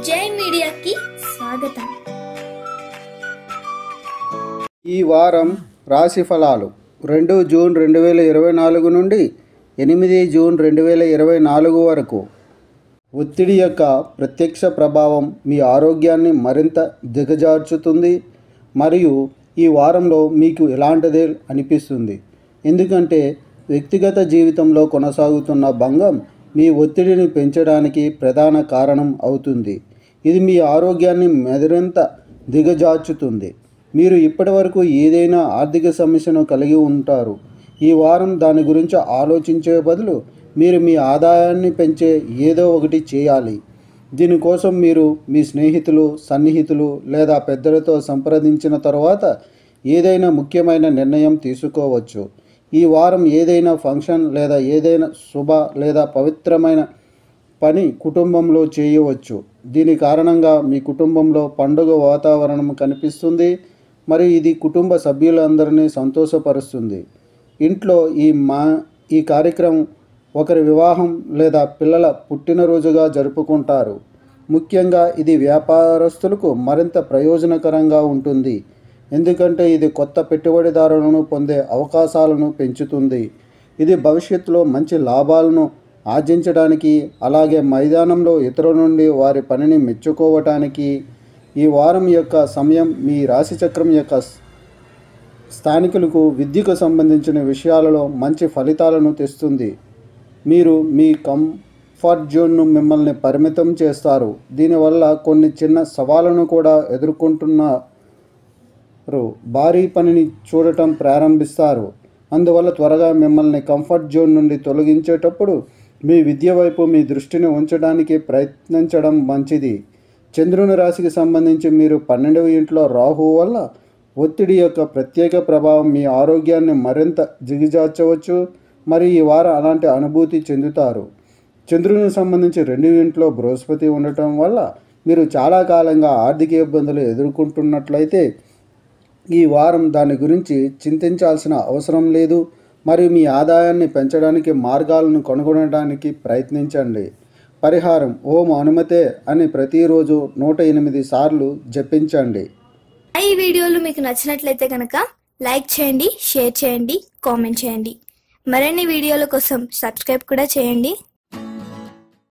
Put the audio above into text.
జై మీడియాకి స్వాగతం ఈ వారం రాశి ఫలాలు రెండు జూన్ రెండు వేల ఇరవై నాలుగు నుండి ఎనిమిది జూన్ రెండు వేల ఇరవై నాలుగు వరకు ఒత్తిడి యొక్క ప్రత్యక్ష ప్రభావం మీ ఆరోగ్యాన్ని మరింత దిగజార్చుతుంది మరియు ఈ వారంలో మీకు ఎలాంటిదే అనిపిస్తుంది ఎందుకంటే వ్యక్తిగత జీవితంలో కొనసాగుతున్న భంగం మీ ఒత్తిడిని పెంచడానికి ప్రధాన కారణం అవుతుంది ఇది మీ ఆరోగ్యాన్ని మరింత దిగజార్చుతుంది మీరు ఇప్పటివరకు ఏదైనా ఆర్థిక సమస్యను కలిగి ఉంటారు ఈ వారం దాని గురించి ఆలోచించే బదులు మీరు మీ ఆదాయాన్ని పెంచే ఏదో ఒకటి చేయాలి దీనికోసం మీరు మీ స్నేహితులు సన్నిహితులు లేదా పెద్దలతో సంప్రదించిన తర్వాత ఏదైనా ముఖ్యమైన నిర్ణయం తీసుకోవచ్చు ఈ వారం ఏదైనా ఫంక్షన్ లేదా ఏదైనా శుభ లేదా పవిత్రమైన పని కుటుంబంలో చేయవచ్చు దీని కారణంగా మీ కుటుంబంలో పండుగ వాతావరణం కనిపిస్తుంది మరియు ఇది కుటుంబ సభ్యులందరినీ సంతోషపరుస్తుంది ఇంట్లో ఈ మా ఈ కార్యక్రమం ఒకరి వివాహం లేదా పిల్లల పుట్టినరోజుగా జరుపుకుంటారు ముఖ్యంగా ఇది వ్యాపారస్తులకు మరింత ప్రయోజనకరంగా ఉంటుంది ఎందుకంటే ఇది కొత్త పెట్టుబడిదారులను పొందే అవకాశాలను పెంచుతుంది ఇది భవిష్యత్తులో మంచి లాభాలను ఆర్జించడానికి అలాగే మైదానంలో ఇతరుల నుండి వారి పనిని మెచ్చుకోవటానికి ఈ వారం యొక్క సమయం మీ రాశిచక్రం యొక్క స్థానికులకు విద్యకు సంబంధించిన విషయాలలో మంచి ఫలితాలను తెస్తుంది మీరు మీ కంఫర్ట్ జోన్ను మిమ్మల్ని పరిమితం చేస్తారు దీనివల్ల కొన్ని చిన్న సవాళ్ళను కూడా ఎదుర్కొంటున్నారు భారీ పనిని చూడటం ప్రారంభిస్తారు అందువల్ల త్వరగా మిమ్మల్ని కంఫర్ట్ జోన్ నుండి తొలగించేటప్పుడు మీ విద్య వైపు మీ దృష్టిని ఉంచడానికి ప్రయత్నించడం మంచిది చంద్రుని రాశికి సంబంధించి మీరు పన్నెండవ ఇంట్లో రాహు వల్ల ఒత్తిడి యొక్క ప్రత్యేక ప్రభావం మీ ఆరోగ్యాన్ని మరింత దిగజార్చవచ్చు మరియు ఈ వారం అలాంటి అనుభూతి చెందుతారు చంద్రునికి సంబంధించి రెండు ఇంట్లో బృహస్పతి ఉండటం వల్ల మీరు చాలా కాలంగా ఆర్థిక ఇబ్బందులు ఎదుర్కొంటున్నట్లయితే ఈ వారం దాని గురించి చింతించాల్సిన అవసరం లేదు మరియు మీ ఆదాయాన్ని పెంచడానికి మార్గాలను కనుగొనడానికి ప్రయత్నించండి పరిహారం ఓం అనుమతే అని ప్రతిరోజు నూట ఎనిమిది సార్లు జపించండి ఈ వీడియోలు మీకు నచ్చినట్లయితే కనుక లైక్ చేయండి షేర్ చేయండి కామెంట్ చేయండి మరిన్ని వీడియోల కోసం సబ్స్క్రైబ్ కూడా చేయండి